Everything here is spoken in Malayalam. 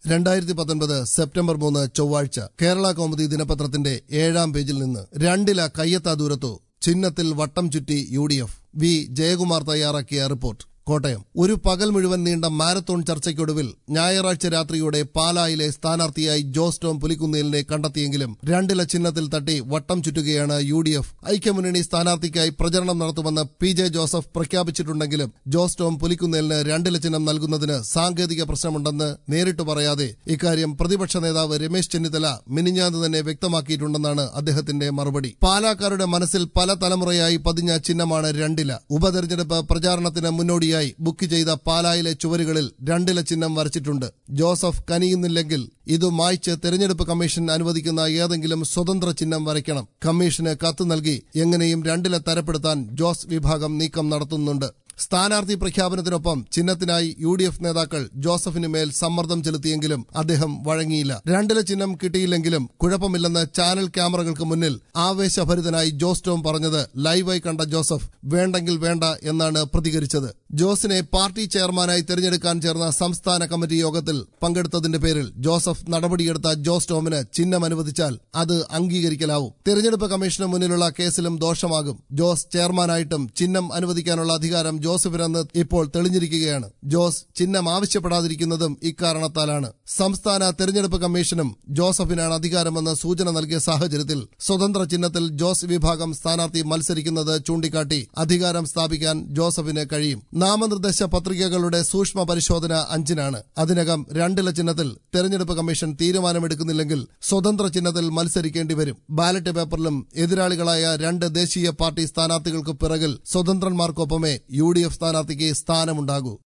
രണ്ടായിരത്തി പത്തൊൻപത് സെപ്റ്റംബർ മൂന്ന് ചൊവ്വാഴ്ച കേരള കൗമുദി ദിനപത്രത്തിന്റെ ഏഴാം പേജിൽ നിന്ന് രണ്ടില കയ്യെത്താ ദൂരത്തു ചിഹ്നത്തിൽ വട്ടം ചുറ്റി U D F V Jayakumar തയ്യാറാക്കിയ റിപ്പോർട്ട് കോട്ടയം ഒരു പകൽ മുഴുവൻ നീണ്ട മാരത്തോൺ ചർച്ചയ്ക്കൊടുവിൽ ഞായറാഴ്ച രാത്രിയോടെ പാലായിലെ സ്ഥാനാർത്ഥിയായി ജോസ് ടോം പുലിക്കുന്നേലിനെ കണ്ടെത്തിയെങ്കിലും രണ്ടില ചിഹ്നത്തിൽ തട്ടി വട്ടം ചുറ്റുകയാണ് യു ഡി എഫ് ഐക്യമുന്നണി സ്ഥാനാർത്ഥിക്കായി പ്രചരണം നടത്തുമെന്ന് പി ജെ ജോസഫ് പ്രഖ്യാപിച്ചിട്ടുണ്ടെങ്കിലും ജോസ് ടോം പുലിക്കുന്നേലിന് രണ്ടില ചിഹ്നം നൽകുന്നതിന് സാങ്കേതിക പ്രശ്നമുണ്ടെന്ന് നേരിട്ട് പറയാതെ ഇക്കാര്യം പ്രതിപക്ഷ നേതാവ് രമേശ് ചെന്നിത്തല മിനിഞ്ഞാന്ന് തന്നെ വ്യക്തമാക്കിയിട്ടുണ്ടെന്നാണ് അദ്ദേഹത്തിന്റെ മറുപടി പാലാക്കാരുടെ മനസ്സിൽ പല തലമുറയായി പതിഞ്ഞ ചിഹ്നമാണ് രണ്ടില ഉപതെരഞ്ഞെടുപ്പ് പ്രചാരണത്തിന് മുന്നോടിയായി ബുക്ക് ചെയ്ത പാലായിലെ ചുവരുകളിൽ രണ്ടില ചിഹ്നം വരച്ചിട്ടുണ്ട് ജോസഫ് കനിയുന്നില്ലെങ്കിൽ ഇത് മായ്ച്ച് തെരഞ്ഞെടുപ്പ് കമ്മീഷൻ അനുവദിക്കുന്ന ഏതെങ്കിലും സ്വതന്ത്ര ചിഹ്നം വരയ്ക്കണം കമ്മീഷന് കത്ത് നൽകി എങ്ങനെയും രണ്ടില തരപ്പെടുത്താൻ ജോസ് വിഭാഗം നീക്കം നടത്തുന്നുണ്ട് സ്ഥാനാർത്ഥി പ്രഖ്യാപനത്തിനൊപ്പം ചിഹ്നത്തിനായി യു ഡി എഫ് നേതാക്കൾ ജോസഫിന് മേൽ സമ്മർദ്ദം ചെലുത്തിയെങ്കിലും അദ്ദേഹം വഴങ്ങിയില്ല രണ്ടില ചിഹ്നം കിട്ടിയില്ലെങ്കിലും കുഴപ്പമില്ലെന്ന് ചാനൽ ക്യാമറകൾക്ക് മുന്നിൽ ആവേശഭരിതനായി ജോസ് ടോം പറഞ്ഞത് ലൈവായി കണ്ട ജോസഫ് വേണ്ടെങ്കിൽ വേണ്ട എന്നാണ് പ്രതികരിച്ചത് ജോസിനെ പാർട്ടി ചെയർമാനായി തെരഞ്ഞെടുക്കാൻ ചേർന്ന സംസ്ഥാന കമ്മിറ്റി യോഗത്തിൽ പങ്കെടുത്തതിന്റെ പേരിൽ ജോസഫ് നടപടിയെടുത്ത ജോസ് ടോമിന് ചിഹ്നം അനുവദിച്ചാൽ അത് അംഗീകരിക്കലാവും തെരഞ്ഞെടുപ്പ് കമ്മീഷന് മുന്നിലുള്ള കേസിലും ദോഷമാകും ജോസ് ചെയർമാനായിട്ടും ചിഹ്നം അനുവദിക്കാനുള്ള അധികാരം ജോസഫിനെന്ന് ഇപ്പോൾ തെളിഞ്ഞിരിക്കുകയാണ് ജോസ് ചിഹ്നം ആവശ്യപ്പെടാതിരിക്കുന്നതും ഇക്കാരണത്താലാണ് സംസ്ഥാന തെരഞ്ഞെടുപ്പ് കമ്മീഷനും ജോസഫിനാണ് അധികാരമെന്ന് സൂചന നൽകിയ സാഹചര്യത്തിൽ സ്വതന്ത്ര ചിഹ്നത്തിൽ ജോസ് വിഭാഗം സ്ഥാനാർത്ഥി മത്സരിക്കുന്നത് ചൂണ്ടിക്കാട്ടി അധികാരം സ്ഥാപിക്കാൻ ജോസഫിന് കഴിയും നാമനിർദ്ദേശ പത്രികകളുടെ സൂക്ഷ്മ പരിശോധന അഞ്ചിനാണ് അതിനകം രണ്ടില ചിഹ്നത്തിൽ തെരഞ്ഞെടുപ്പ് കമ്മീഷൻ തീരുമാനമെടുക്കുന്നില്ലെങ്കിൽ സ്വതന്ത്ര ചിഹ്നത്തിൽ മത്സരിക്കേണ്ടി വരും ബാലറ്റ് പേപ്പറിലും എതിരാളികളായ രണ്ട് ദേശീയ പാർട്ടി സ്ഥാനാർത്ഥികൾക്ക് പിറകിൽ സ്വതന്ത്രന്മാർക്കൊപ്പമേ യു ഡി എഫ് സ്ഥാനാർത്ഥിക്ക് സ്ഥാനമുണ്ടാകൂ